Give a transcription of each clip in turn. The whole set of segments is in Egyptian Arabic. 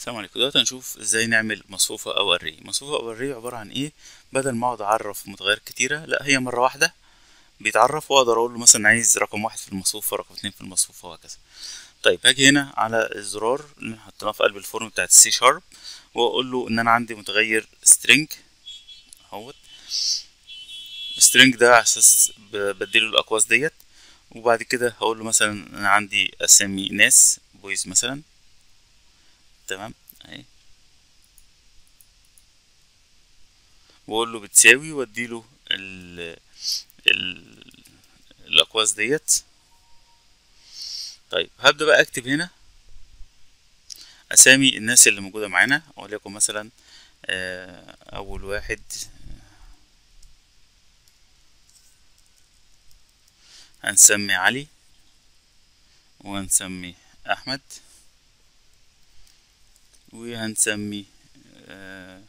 السلام عليكم دلوقتي هنشوف ازاي نعمل مصفوفة او اري مصفوفة او اري عبارة عن ايه بدل ما اقعد اعرف متغيرات كتيرة لا هي مرة واحدة بيتعرف واقدر اقول له مثلا عايز رقم واحد في المصفوفة رقم اتنين في المصفوفة وهكذا طيب هاجي هنا على الزرار اللي حطيناه في قلب الفورم بتاعت السي شارب واقول له ان انا عندي متغير string اهوت string ده على اساس ب- بديله الاقواس ديت وبعد كده هقول له مثلا انا عندي اسامي ناس بويز مثلا تمام اهي واقول له بتساوي واديله ال ال الاقواس ديت طيب هبدأ بقى اكتب هنا اسامي الناس اللي موجودة معانا وليكن مثلا آه، اول واحد هنسمي علي وهنسمي احمد وهنسمي آه،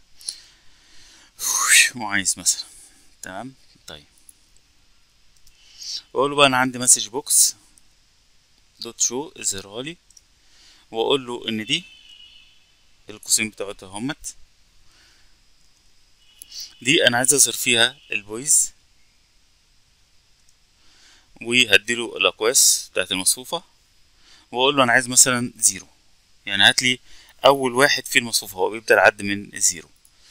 معايز مثلا تمام طيب واقول له بقى انا عندي مسج بوكس دوت شو اظهرها لي واقول له ان دي القوسين بتوعتها همت دي انا عايز اظهر فيها البويز وهديله الاقواس بتاعت المصفوفة واقول له انا عايز مثلا زيرو يعني هات لي اول واحد في المصفوفة هو بيبدأ العد من زيرو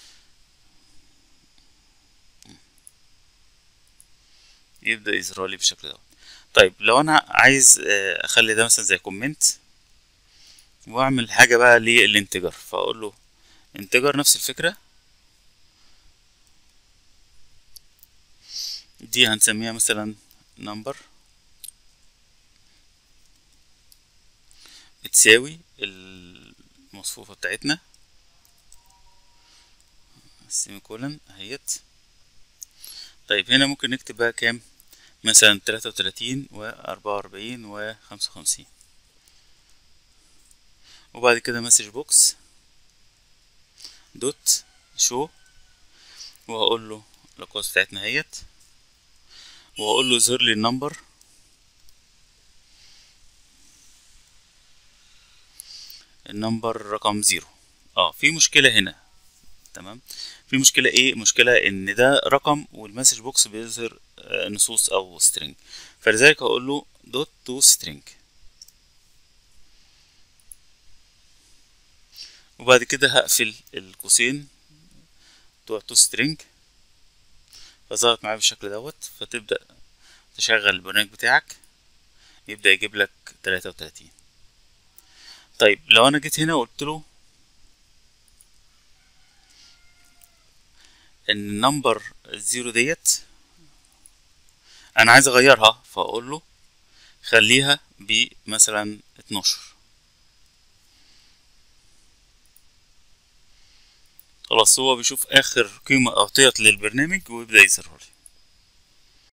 يبدأ يظهر لي بالشكل ده طيب لو انا عايز آه، اخلي ده مثلا زي كومنت واعمل حاجة بقى للانتجر فاقول له انتجر نفس الفكرة دي هنسميها مثلا نمبر بتساوي المصفوفة بتاعتنا سيمي كولن اهيت طيب هنا ممكن نكتب بقى كام مثلا تلاتة وتلاتين وأربعة وأربعين وخمسة وخمسين وبعد كده مسج بوكس دوت شو وهقول له الأقواس بتاعتنا اهيت وهقول له اظهر لي النمبر النمبر رقم زيرو اه في مشكلة هنا تمام في مشكلة ايه مشكلة ان ده رقم والمسج بوكس بيظهر آه، نصوص او string فلذلك هقول له دوت تو string وبعد كده هقفل القوسين بتوع تو string فظهرت معايا بالشكل دوت فتبدأ تشغل البرنامج بتاعك يبدأ يجيب لك تلاتة وتلاتين طيب لو انا جيت هنا وقلت له ان النمبر الزيرو ديت انا عايز اغيرها فاقول له خليها بمثلا اتناشر خلاص هو بيشوف اخر قيمة اعطيت للبرنامج ويبدأ يظهرها لي